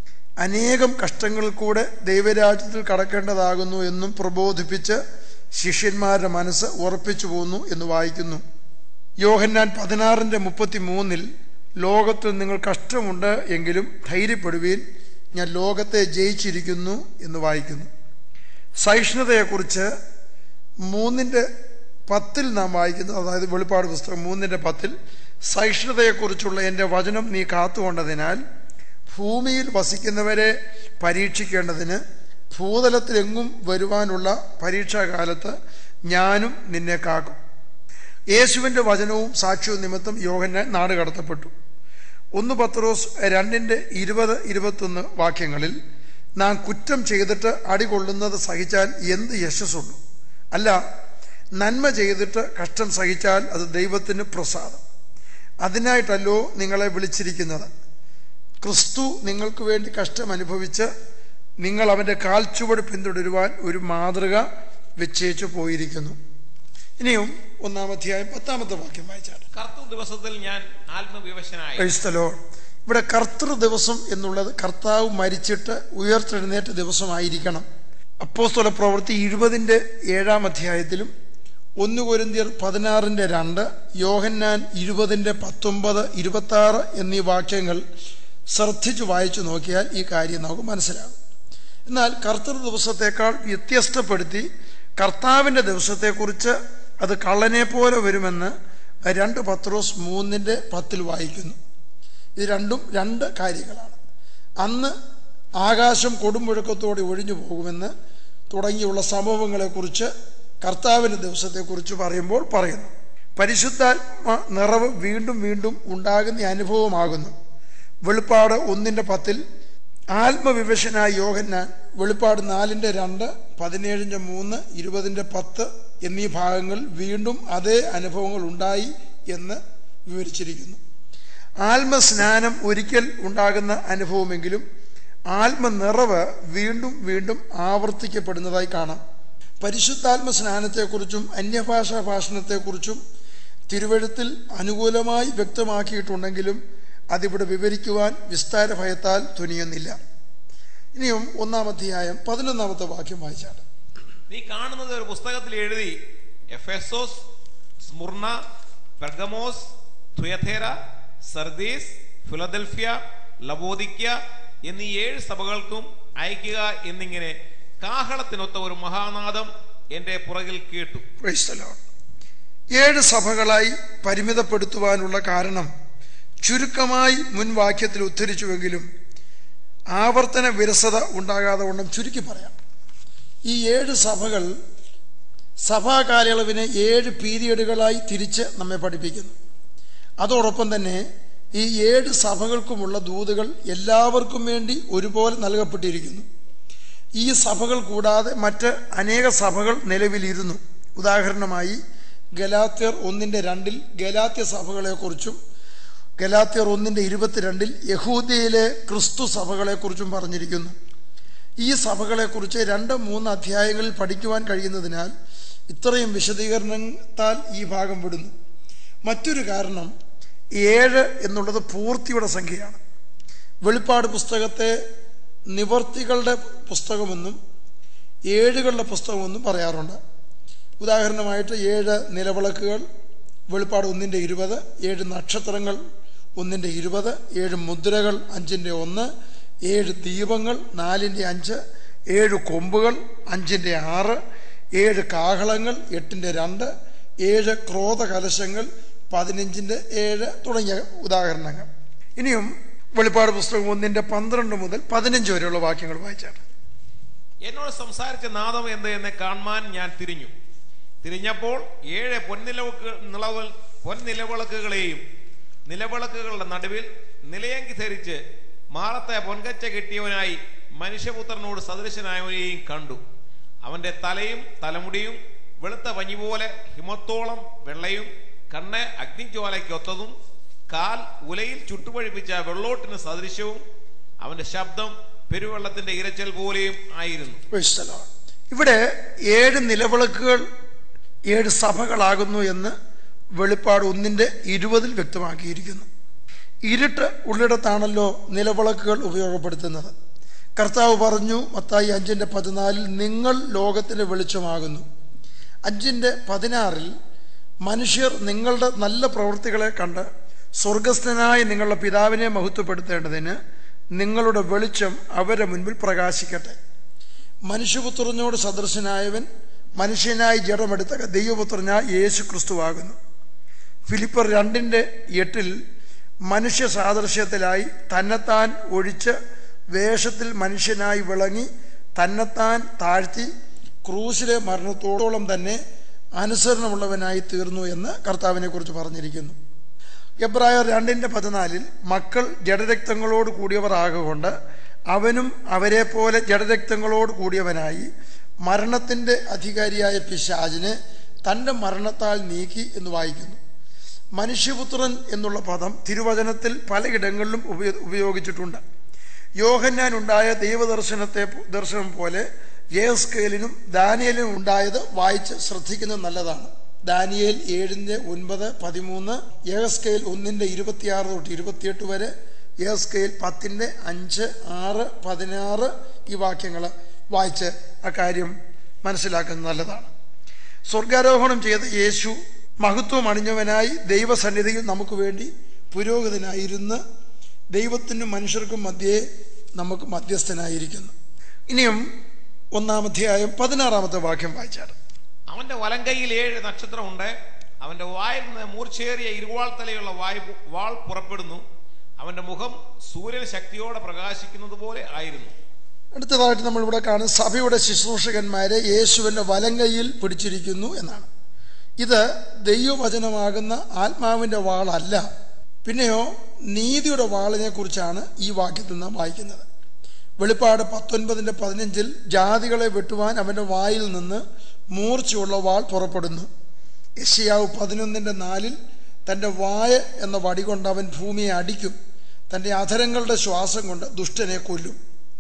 അനേകം കഷ്ടങ്ങളിൽ കൂടെ ദൈവരാജ്യത്തിൽ കടക്കേണ്ടതാകുന്നു എന്നും പ്രബോധിപ്പിച്ച് ശിഷ്യന്മാരുടെ മനസ്സ് ഉറപ്പിച്ചു പോന്നു എന്ന് വായിക്കുന്നു യോഹന്നാൻ പതിനാറിൻ്റെ മുപ്പത്തി മൂന്നിൽ ലോകത്തിൽ നിങ്ങൾ കഷ്ടമുണ്ട് എങ്കിലും ധൈര്യപ്പെടുവീൻ ഞാൻ ലോകത്തെ ജയിച്ചിരിക്കുന്നു എന്ന് വായിക്കുന്നു സഹിഷ്ണുതയെക്കുറിച്ച് മൂന്നിൻ്റെ പത്തിൽ നാം വായിക്കുന്നു അതായത് വെളിപ്പാട് പുസ്തകം മൂന്നിൻ്റെ പത്തിൽ സഹിഷ്ണുതയെക്കുറിച്ചുള്ള എൻ്റെ വചനം നീ കാത്തുകൊണ്ടതിനാൽ ഭൂമിയിൽ വസിക്കുന്നവരെ പരീക്ഷിക്കേണ്ടതിന് ഭൂതലത്തിലെങ്ങും വരുവാനുള്ള പരീക്ഷാകാലത്ത് ഞാനും നിന്നെ കാക്കും യേശുവിൻ്റെ വചനവും സാക്ഷ്യവും നിമിത്തം യോഹന്നാൻ നാട് കടത്തപ്പെട്ടു ഒന്ന് പത്രോസ് രണ്ടിൻ്റെ ഇരുപത് ഇരുപത്തൊന്ന് വാക്യങ്ങളിൽ നാം കുറ്റം ചെയ്തിട്ട് അടികൊള്ളുന്നത് സഹിച്ചാൽ എന്ത് യശസ്സുള്ളൂ അല്ല നന്മ ചെയ്തിട്ട് കഷ്ടം സഹിച്ചാൽ അത് ദൈവത്തിന് പ്രസാദം അതിനായിട്ടല്ലോ നിങ്ങളെ വിളിച്ചിരിക്കുന്നത് ക്രിസ്തു നിങ്ങൾക്ക് വേണ്ടി കഷ്ടം അനുഭവിച്ച് നിങ്ങൾ അവൻ്റെ കാൽച്ചുവട് പിന്തുടരുവാൻ ഒരു മാതൃക വെച്ചേച്ചു പോയിരിക്കുന്നു ഇനിയും ഒന്നാം അധ്യായം പത്താമത്തെ വാക്യം വായിച്ചാട്ടെ കർത്തൃ ദിവസത്തിൽ ഞാൻ ആത്മവിവശനായി Praise the Lord. ഇവിടെ കർത്തൃ ദിവസം എന്നുള്ളത് കർത്താവ് മരിച്ചിട്ട് ഉയർത്തെഴുന്നേറ്റ ദിവസമായിരിക്കണം അപ്പോസ്തല പ്രവൃത്തി ഇരുപതിൻ്റെ ഏഴാം അധ്യായത്തിലും ഒന്ന് കൊരിന്തിയർ പതിനാറിൻ്റെ രണ്ട് യോഹന്നാൻ ഇരുപതിൻ്റെ പത്തൊമ്പത് ഇരുപത്തി ആറ് എന്നീ വാക്യങ്ങൾ ശ്രദ്ധിച്ചു വായിച്ചു നോക്കിയാൽ ഈ കാര്യം നമുക്ക് മനസ്സിലാകും എന്നാൽ കർത്തൃ ദിവസത്തേക്കാൾ വ്യത്യസ്തപ്പെടുത്തി കർത്താവിൻ്റെ ദിവസത്തെക്കുറിച്ച് അത് കള്ളനെ പോലെ വരുമെന്ന് രണ്ട് പത്രോസ് മൂന്നിൻ്റെ പത്തിൽ വായിക്കുന്നു ഇത് രണ്ടും രണ്ട് കാര്യങ്ങളാണ് അന്ന് ആകാശം കൊടുമുഴക്കത്തോടെ ഒഴിഞ്ഞു പോകുമെന്ന് തുടങ്ങിയുള്ള സംഭവങ്ങളെക്കുറിച്ച് കർത്താവിൻ്റെ ദിവസത്തെക്കുറിച്ച് പറയുമ്പോൾ പറയുന്നു പരിശുദ്ധാത്മ നിറവ് വീണ്ടും വീണ്ടും ഉണ്ടാകുന്ന അനുഭവമാകുന്നു വെളിപ്പാട് ഒന്നിൻ്റെ പത്തിൽ ആത്മവിവശനായ യോഹന്നാൻ വെളിപ്പാട് നാലിൻ്റെ രണ്ട് പതിനേഴിൻ്റെ മൂന്ന് ഇരുപതിൻ്റെ പത്ത് എന്നീ ഭാഗങ്ങൾ വീണ്ടും അതേ അനുഭവങ്ങൾ ഉണ്ടായി എന്ന് വിവരിച്ചിരിക്കുന്നു ആത്മസ്നാനം ഒരിക്കൽ ഉണ്ടാകുന്ന അനുഭവമെങ്കിലും ആത്മനിറവ് വീണ്ടും വീണ്ടും ആവർത്തിക്കപ്പെടുന്നതായി കാണാം പരിശുദ്ധാത്മ സ്നാനത്തെക്കുറിച്ചും അന്യഭാഷാ ഭാഷണത്തെക്കുറിച്ചും തിരുവഴുത്തിൽ അനുകൂലമായി വ്യക്തമാക്കിയിട്ടുണ്ടെങ്കിലും അതിവിടെ വിവരിക്കുവാൻ വിസ്താര ഭയത്താൽ തുനിയുന്നില്ല ഇനിയും ഒന്നാം അധ്യായം പതിനൊന്നാമത്തെ വാക്യം വായിച്ചാണ് നീ കാണുന്നത് ഒരു പുസ്തകത്തിൽ എഴുതി Ephesus Smyrna Pergamos Thyatira Sardis Philadelphia Laodicea എന്നീ ഏഴ് സഭകൾക്കും അയക്കുക എന്നിങ്ങനെ കാഹളത്തിനൊത്ത ഒരു മഹാനാദം എന്റെ പുറകിൽ കേട്ടു Praise the Lord. ഏഴ് സഭകളായി പരിമിതപ്പെടുത്തുവാനുള്ള കാരണം ചുരുക്കമായി മുൻ വാക്യത്തിൽ ഉദ്ധരിച്ചുവെങ്കിലും ആവർത്തന വിരസത ഉണ്ടാകാതെ വണ്ണം ചുരുക്കി പറയാം ഈ ഏഴ് സഭകൾ സഭാ കാലയളവിനെ ഏഴ് പീരിയഡുകളായി തിരിച്ച് നമ്മെ പഠിപ്പിക്കുന്നു അതോടൊപ്പം തന്നെ ഈ ഏഴ് സഭകൾക്കുമുള്ള ദൂതുകൾ എല്ലാവർക്കും വേണ്ടി ഒരുപോലെ നൽകപ്പെട്ടിരിക്കുന്നു ഈ സഭകൾ കൂടാതെ മറ്റ് അനേക സഭകൾ നിലവിലിരുന്നു ഉദാഹരണമായി ഗലാത്യർ ഒന്നിൻ്റെ രണ്ടിൽ ഗലാത്യ സഭകളെക്കുറിച്ചും ഗലാത്യർ ഒന്നിൻ്റെ ഇരുപത്തിരണ്ടിൽ യഹൂദിയയിലെ ക്രിസ്തു സഭകളെക്കുറിച്ചും പറഞ്ഞിരിക്കുന്നു ഈ സഭകളെക്കുറിച്ച് രണ്ട് മൂന്ന് അധ്യായങ്ങളിൽ പഠിക്കുവാൻ കഴിയുന്നതിനാൽ ഇത്രയും വിശദീകരണത്താൽ ഈ ഭാഗം വിടുന്നു മറ്റൊരു കാരണം ഏഴ് എന്നുള്ളത് പൂർത്തിയുടെ സംഖ്യയാണ് വെളിപ്പാട് പുസ്തകത്തെ നിവർത്തികളുടെ പുസ്തകമെന്നും ഏഴുകളുടെ പുസ്തകമെന്നും പറയാറുണ്ട് ഉദാഹരണമായിട്ട് ഏഴ് നിലവിളക്കുകൾ വെളിപ്പാട് ഒന്നിൻ്റെ ഇരുപത് ഏഴ് നക്ഷത്രങ്ങൾ ഒന്നിൻ്റെ ഇരുപത് ഏഴ് മുദ്രകൾ അഞ്ചിൻ്റെ ഒന്ന് ഏഴ് ദീപങ്ങൾ നാലിൻ്റെ അഞ്ച് ഏഴ് കൊമ്പുകൾ അഞ്ചിൻ്റെ ആറ് ഏഴ് കാഹളങ്ങൾ എട്ടിൻ്റെ രണ്ട് ഏഴ് ക്രോധ കലശങ്ങൾ പതിനഞ്ചിൻ്റെ ഏഴ് തുടങ്ങിയ ഉദാഹരണങ്ങൾ ഇനിയും വെളിപ്പാട് പുസ്തകം ഒന്നിൻ്റെ പന്ത്രണ്ട് മുതൽ പതിനഞ്ച് വരെയുള്ള വാക്യങ്ങൾ വായിച്ചാണ് എന്നോട് സംസാരിച്ച നാദം എന്ത് എന്ന് കാണുവാൻ ഞാൻ തിരിഞ്ഞു തിരിഞ്ഞപ്പോൾ ഏഴ് പൊൻനിലവക്ക് നിളവൽ പൊൻനിലവിളക്കുകളെയും നിലവിളക്കുകളുടെ നടുവിൽ നിലയങ്കി ധരിച്ച് മാറത്തെ പൊൻകച്ച കെട്ടിയവനായി മനുഷ്യപുത്രനോട് സദൃശനായവനെയും കണ്ടു അവന്റെ തലയും തലമുടിയും വെളുത്ത പഞ്ഞി പോലെ ഹിമത്തോളം വെള്ളയും കണ്ണ് അഗ്നിജ്വാലയ്ക്കൊത്തതും കാൽ ഉലയിൽ ചുട്ടുപഴിപ്പിച്ച വെള്ളോട്ടിന് സദൃശവും അവന്റെ ശബ്ദം പെരുവെള്ളത്തിന്റെ ഇരച്ചൽ പോലെയും ആയിരുന്നു Praise the Lord. ഇവിടെ ഏഴ് നിലവിളക്കുകൾ ഏഴ് സഭകളാകുന്നു എന്ന് വെളിപ്പാട് ഒന്നിൻ്റെ ഇരുപതിൽ വ്യക്തമാക്കിയിരിക്കുന്നു ഇരുട്ട് ഉള്ളിടത്താണല്ലോ നിലവിളക്കുകൾ ഉപയോഗപ്പെടുത്തുന്നത് കർത്താവ് പറഞ്ഞു മത്തായി അഞ്ചിൻ്റെ പതിനാലിൽ നിങ്ങൾ ലോകത്തിൻ്റെ വെളിച്ചമാകുന്നു അഞ്ചിൻ്റെ പതിനാറിൽ മനുഷ്യർ നിങ്ങളുടെ നല്ല പ്രവൃത്തികളെ കണ്ട് സ്വർഗസ്ഥനായ നിങ്ങളുടെ പിതാവിനെ മഹത്വപ്പെടുത്തേണ്ടതിന് നിങ്ങളുടെ വെളിച്ചം അവരുടെ മുൻപിൽ പ്രകാശിക്കട്ടെ മനുഷ്യപുത്രനോട് സദൃശനായവൻ മനുഷ്യനായി ജഡമെടുത്ത ദൈവപുത്രനായ യേശു ക്രിസ്തുവാകുന്നു ഫിലിപ്പർ രണ്ടിൻ്റെ എട്ടിൽ മനുഷ്യ സാദൃശ്യത്തിലായി തന്നെത്താൻ ഒഴിച്ച് വേഷത്തിൽ മനുഷ്യനായി വിളങ്ങി തന്നെത്താൻ താഴ്ത്തി ക്രൂശിലെ മരണത്തോളം തന്നെ അനുസരണമുള്ളവനായി തീർന്നു എന്ന് കർത്താവിനെ കുറിച്ച് പറഞ്ഞിരിക്കുന്നു എബ്രായർ രണ്ടിൻ്റെ പതിനാലിൽ മക്കൾ ജഡരക്തങ്ങളോട് കൂടിയവർ ആകൊണ്ട് അവനും അവരെ പോലെ ജഡരക്തങ്ങളോട് കൂടിയവനായി മരണത്തിൻ്റെ അധികാരിയായ പിശാജിനെ തൻ്റെ മരണത്താൽ നീക്കി എന്ന് വായിക്കുന്നു മനുഷ്യപുത്രൻ എന്നുള്ള പദം തിരുവചനത്തിൽ പലയിടങ്ങളിലും ഉപയോ- ഉപയോഗിച്ചിട്ടുണ്ട് യോഹന്നാൻ ഉണ്ടായ ദൈവദർശനത്തെ ദർശനം പോലെ യേസ്കേലിനും ദാനിയലിനും ഉണ്ടായത് വായിച്ച് ശ്രദ്ധിക്കുന്നത് നല്ലതാണ് ദാനിയേൽ ഏഴിൻ്റെ ഒൻപത് പതിമൂന്ന് യേസ്കേൽ ഒന്നിൻ്റെ ഇരുപത്തിയാറ് തൊട്ട് ഇരുപത്തിയെട്ട് വരെ യേസ്കേൽ പത്തിൻ്റെ അഞ്ച് ആറ് പതിനാറ് ഈ വാക്യങ്ങൾ വായിച്ച് ആ കാര്യം മനസ്സിലാക്കുന്നത് നല്ലതാണ് സ്വർഗാരോഹണം ചെയ്ത യേശു മഹത്വം അണിഞ്ഞവനായി ദൈവസന്നിധിയിൽ നമുക്ക് വേണ്ടി പുരോഗതനായിരുന്ന് ദൈവത്തിനും മനുഷ്യർക്കും മധ്യേ നമുക്ക് മധ്യസ്ഥനായിരിക്കുന്നു ഇനിയും ഒന്നാമധ്യായം പതിനാറാമത്തെ വാക്യം വായിച്ചാണ് അവന്റെ വലങ്കൈയിൽ ഏഴ് നക്ഷത്രമുണ്ട് അവന്റെ വായിൽ നിന്ന് മൂർച്ചേറിയ ഇരുവാൾ തലയുള്ള വായ് വാൾ പുറപ്പെടുന്നു അവന്റെ മുഖം സൂര്യൻ ശക്തിയോടെ പ്രകാശിക്കുന്നത് പോലെ ആയിരുന്നു അടുത്തതായിട്ട് നമ്മൾ ഇവിടെ കാണുന്ന സഭയുടെ ശുശ്രൂഷകന്മാരെ യേശുവിൻ്റെ വലങ്കയിൽ പിടിച്ചിരിക്കുന്നു എന്നാണ് ഇത് ദൈവവചനമാകുന്ന ആത്മാവിൻ്റെ വാളല്ല പിന്നെയോ നീതിയുടെ വാളിനെ കുറിച്ചാണ് ഈ വാക്യത്തിൽ നാം വായിക്കുന്നത് വെളിപ്പാട് പത്തൊൻപതിൻ്റെ പതിനഞ്ചിൽ ജാതികളെ വെട്ടുവാൻ അവൻ്റെ വായിൽ നിന്ന് മൂർച്ചയുള്ള വാൾ പുറപ്പെടുന്നു യശയാവ് പതിനൊന്നിൻ്റെ നാലിൽ തൻ്റെ വായ എന്ന വടി കൊണ്ട് അവൻ ഭൂമിയെ അടിക്കും തൻ്റെ അധരങ്ങളുടെ ശ്വാസം കൊണ്ട് ദുഷ്ടനെ കൊല്ലും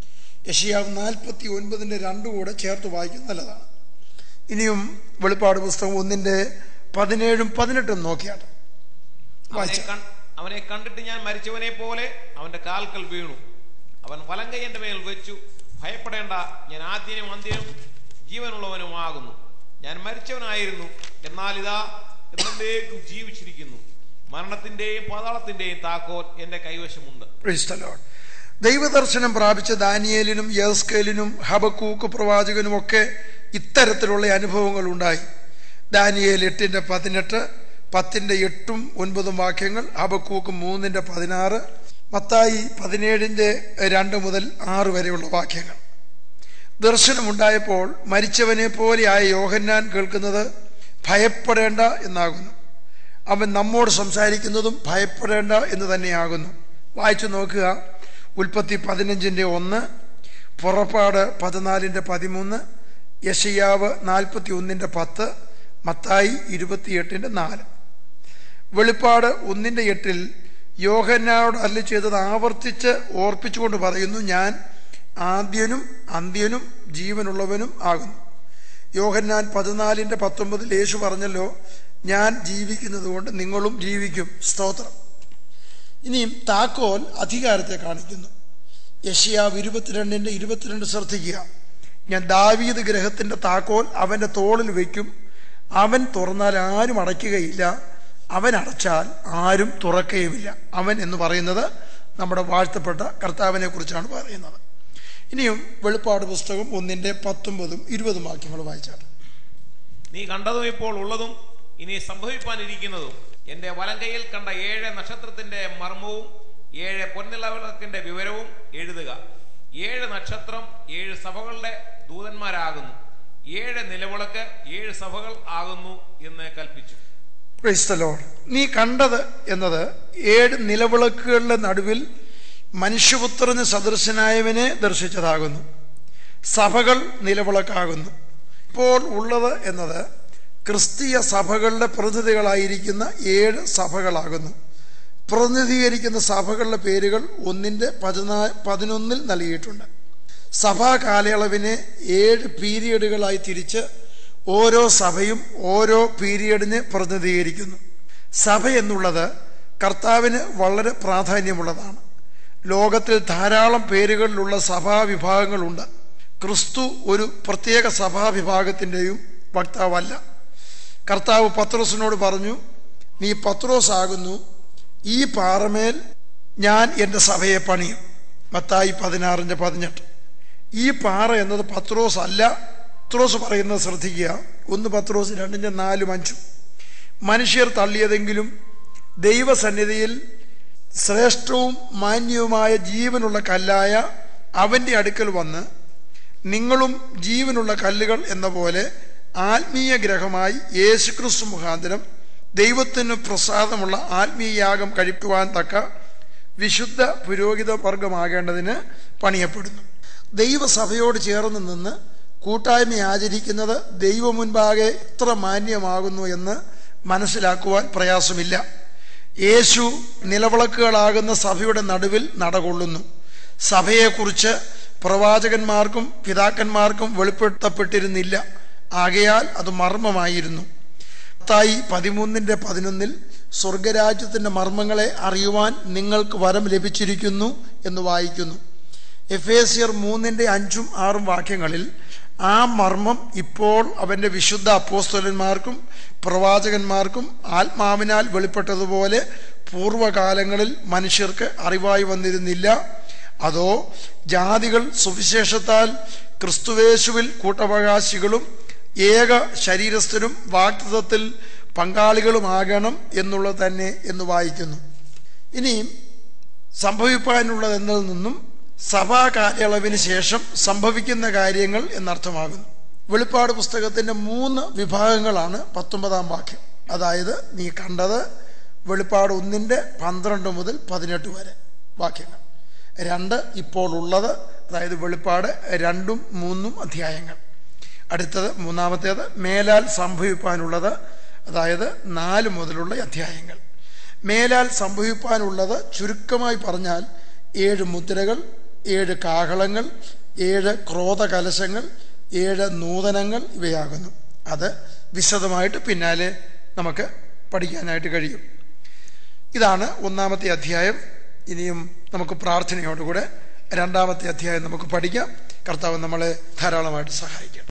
യശയാവ് നാൽപ്പത്തി ഒൻപതിൻ്റെ രണ്ടു കൂടെ ചേർത്ത് വായിക്കുന്നത് നല്ലതാണ് ഇനിയും വെളിപ്പാട് പുസ്തകം ഒന്നിൻ്റെ പതിനേഴും പതിനെട്ടും നോക്കിയാണ് അവനെ വായിച്ച കൺ- അവനെ കണ്ടിട്ട് ഞാൻ മരിച്ചവനെ പോലെ അവന്റെ കാൽക്കൽ വീണു അവൻ വലങ്കൈ എന്റെ മേൽ വെച്ചു ഭയപ്പെടേണ്ട ഞാൻ ആദ്യനും അന്ത്യനും ജീവനുള്ളവനുമാകുന്നു ഞാൻ മരിച്ചവനായിരുന്നു എന്നാൽ ഇതാ എന്നേക്കും ജീവിച്ചിരിക്കുന്നു മരണത്തിന്റെയും പാതാളത്തിന്റെയും താക്കോൽ എന്റെ കൈവശമുണ്ട് Praise the Lord. ദൈവദർശനം പ്രാപിച്ച ദാനിയേലിനും യേസ്കേലിനും ഹബക്കൂക്ക് പ്രവാചകനും ഒക്കെ ഇത്തരത്തിലുള്ള അനുഭവങ്ങൾ ഉണ്ടായി ദാനിയേൽ എട്ടിൻ്റെ പതിനെട്ട് പത്തിൻ്റെ എട്ടും ഒൻപതും വാക്യങ്ങൾ ഹബക്കൂക്ക് മൂന്നിൻ്റെ പതിനാറ് മത്തായി പതിനേഴിൻ്റെ രണ്ട് മുതൽ ആറ് വരെയുള്ള വാക്യങ്ങൾ ദർശനമുണ്ടായപ്പോൾ മരിച്ചവനെ പോലെയായ യോഹന്നാൻ കേൾക്കുന്നത് ഭയപ്പെടേണ്ട എന്നാകുന്നു അവൻ നമ്മോട് സംസാരിക്കുന്നതും ഭയപ്പെടേണ്ട എന്ന് തന്നെയാകുന്നു വായിച്ചു നോക്കുക ഉൽപ്പത്തി പതിനഞ്ചിൻ്റെ ഒന്ന് പുറപ്പാട് പതിനാലിൻ്റെ പതിമൂന്ന് യശയാവ് നാൽപ്പത്തി ഒന്നിൻ്റെ പത്ത് മത്തായി ഇരുപത്തിയെട്ടിൻ്റെ നാല് വെളിപ്പാട് ഒന്നിൻ്റെ എട്ടിൽ യോഹന്നാനോട് അല്ലി ചെയ്തത് ആവർത്തിച്ച് ഓർപ്പിച്ചുകൊണ്ട് പറയുന്നു ഞാൻ ആദ്യനും അന്ത്യനും ജീവനുള്ളവനും ആകുന്നു യോഹന്നാൻ പതിനാലിൻ്റെ പത്തൊമ്പതിൽ യേശു പറഞ്ഞല്ലോ ഞാൻ ജീവിക്കുന്നത് കൊണ്ട് നിങ്ങളും ജീവിക്കും സ്തോത്രം ഇനിയും താക്കോൽ അധികാരത്തെ കാണിക്കുന്നു യഷിയാവ് ഇരുപത്തിരണ്ടിൻ്റെ ഇരുപത്തിരണ്ട് ശ്രദ്ധിക്കുക ഞാൻ ദാവീദ് ഗ്രഹത്തിൻ്റെ താക്കോൽ അവൻ്റെ തോളിൽ വയ്ക്കും അവൻ തുറന്നാൽ ആരും അടയ്ക്കുകയില്ല അവൻ അടച്ചാൽ ആരും തുറക്കുകയുമില്ല അവൻ എന്ന് പറയുന്നത് നമ്മുടെ വാഴ്ത്തപ്പെട്ട കർത്താവിനെ കുറിച്ചാണ് പറയുന്നത് ഇനിയും വെളിപ്പാട് പുസ്തകം ഒന്നിൻ്റെ പത്തൊമ്പതും ഇരുപതും വാക്യങ്ങൾ വായിച്ചാൽ നീ കണ്ടതും ഇപ്പോൾ ഉള്ളതും ഇനി സംഭവിപ്പാനിരിക്കുന്നതും എന്റെ വലങ്കയിൽ കണ്ട ഏഴ് നക്ഷത്രത്തിന്റെ മർമ്മവും ഏഴ് പൊന്നിളവിളക്കിന്റെ വിവരവും എഴുതുക ഏഴ് നക്ഷത്രം ഏഴ് സഭകളുടെ ദൂതന്മാരാകുന്നു ഏഴ് നിലവിളക്ക് ഏഴ് സഭകൾ ആകുന്നു എന്ന് കൽപ്പിച്ചു Praise the Lord. നീ കണ്ടത് എന്നത് ഏഴ് നിലവിളക്കുകളുടെ നടുവിൽ മനുഷ്യപുത്രന് സദൃശനായവനെ ദർശിച്ചതാകുന്നു സഭകൾ നിലവിളക്കാകുന്നു ഇപ്പോൾ ഉള്ളത് എന്നത് ക്രിസ്തീയ സഭകളുടെ പ്രതിനിധികളായിരിക്കുന്ന ഏഴ് സഭകളാകുന്നു പ്രതിനിധീകരിക്കുന്ന സഭകളുടെ പേരുകൾ ഒന്നിൻ്റെ പതിനാ പതിനൊന്നിൽ നൽകിയിട്ടുണ്ട് സഭാ കാലയളവിനെ ഏഴ് പീരിയഡുകളായി തിരിച്ച് ഓരോ സഭയും ഓരോ പീരിയഡിനെ പ്രതിനിധീകരിക്കുന്നു സഭ എന്നുള്ളത് കർത്താവിന് വളരെ പ്രാധാന്യമുള്ളതാണ് ലോകത്തിൽ ധാരാളം പേരുകളിലുള്ള സഭാവിഭാഗങ്ങളുണ്ട് ക്രിസ്തു ഒരു പ്രത്യേക സഭാവിഭാഗത്തിൻ്റെയും വക്താവല്ല കർത്താവ് പത്രോസിനോട് പറഞ്ഞു നീ പത്രോസ് ആകുന്നു ഈ പാറമേൽ ഞാൻ എൻ്റെ സഭയെ പണിയും മത്തായി പതിനാറിൻ്റെ പതിനെട്ട് ഈ പാറ എന്നത് പത്രോസ് അല്ല പത്രോസ് പറയുന്നത് ശ്രദ്ധിക്കുക ഒന്ന് പത്രോസ് രണ്ടിൻ്റെ നാലും അഞ്ചും മനുഷ്യർ തള്ളിയതെങ്കിലും ദൈവസന്നിധിയിൽ ശ്രേഷ്ഠവും മാന്യവുമായ ജീവനുള്ള കല്ലായ അവൻ്റെ അടുക്കൽ വന്ന് നിങ്ങളും ജീവനുള്ള കല്ലുകൾ എന്ന പോലെ ആത്മീയ ഗ്രഹമായി യേശുക്രിസ്തു മുഖാന്തരം ദൈവത്തിന് പ്രസാദമുള്ള ആത്മീയ യാഗം കഴിക്കുവാൻ തക്ക വിശുദ്ധ പുരോഹിത വർഗമാകേണ്ടതിന് പണിയപ്പെടുന്നു ദൈവസഭയോട് ചേർന്ന് നിന്ന് കൂട്ടായ്മ ആചരിക്കുന്നത് ദൈവ മുൻപാകെ എത്ര മാന്യമാകുന്നു എന്ന് മനസ്സിലാക്കുവാൻ പ്രയാസമില്ല യേശു നിലവിളക്കുകളാകുന്ന സഭയുടെ നടുവിൽ നടകൊള്ളുന്നു സഭയെക്കുറിച്ച് പ്രവാചകന്മാർക്കും പിതാക്കന്മാർക്കും വെളിപ്പെടുത്തപ്പെട്ടിരുന്നില്ല ആകയാൽ അത് മർമ്മമായിരുന്നു മത്തായി പതിമൂന്നിൻ്റെ പതിനൊന്നിൽ സ്വർഗരാജ്യത്തിൻ്റെ മർമ്മങ്ങളെ അറിയുവാൻ നിങ്ങൾക്ക് വരം ലഭിച്ചിരിക്കുന്നു എന്ന് വായിക്കുന്നു എഫേസിയർ മൂന്നിൻ്റെ അഞ്ചും ആറും വാക്യങ്ങളിൽ ആ മർമ്മം ഇപ്പോൾ അവൻ്റെ വിശുദ്ധ അപ്പോസ്തലന്മാർക്കും പ്രവാചകന്മാർക്കും ആത്മാവിനാൽ വെളിപ്പെട്ടതുപോലെ പൂർവ്വകാലങ്ങളിൽ മനുഷ്യർക്ക് അറിവായി വന്നിരുന്നില്ല അതോ ജാതികൾ സുവിശേഷത്താൽ ക്രിസ്തുവേശുവിൽ കൂട്ടവകാശികളും ഏക ശരീരസ്ഥരും വാക്തത്വത്തിൽ പങ്കാളികളുമാകണം എന്നുള്ളത് തന്നെ എന്ന് വായിക്കുന്നു ഇനിയും സംഭവിപ്പാനുള്ളത് എന്നതിൽ നിന്നും സഭാ കാലയളവിന് ശേഷം സംഭവിക്കുന്ന കാര്യങ്ങൾ എന്നർത്ഥമാകുന്നു വെളിപ്പാട് പുസ്തകത്തിന്റെ മൂന്ന് വിഭാഗങ്ങളാണ് പത്തൊമ്പതാം വാക്യം അതായത് നീ കണ്ടത് വെളിപ്പാട് ഒന്നിൻ്റെ പന്ത്രണ്ട് മുതൽ പതിനെട്ട് വരെ വാക്യങ്ങൾ രണ്ട് ഇപ്പോൾ ഉള്ളത് അതായത് വെളിപ്പാട് രണ്ടും മൂന്നും അധ്യായങ്ങൾ അടുത്തത് മൂന്നാമത്തേത് മേലാൽ സംഭവിപ്പാനുള്ളത് അതായത് നാല് മുതലുള്ള അധ്യായങ്ങൾ മേലാൽ സംഭവിപ്പാനുള്ളത് ചുരുക്കമായി പറഞ്ഞാൽ ഏഴ് മുദ്രകൾ ഏഴ് കാഹളങ്ങൾ ഏഴ് ക്രോധകലശങ്ങൾ ഏഴ് നൂതനങ്ങൾ ഇവയാകുന്നു അത് വിശദമായിട്ട് പിന്നാലെ നമുക്ക് പഠിക്കാനായിട്ട് കഴിയും ഇതാണ് ഒന്നാമത്തെ അധ്യായം ഇനിയും നമുക്ക് പ്രാർത്ഥനയോടുകൂടെ രണ്ടാമത്തെ അധ്യായം നമുക്ക് പഠിക്കാം കർത്താവ് നമ്മളെ ധാരാളമായിട്ട് സഹായിക്കും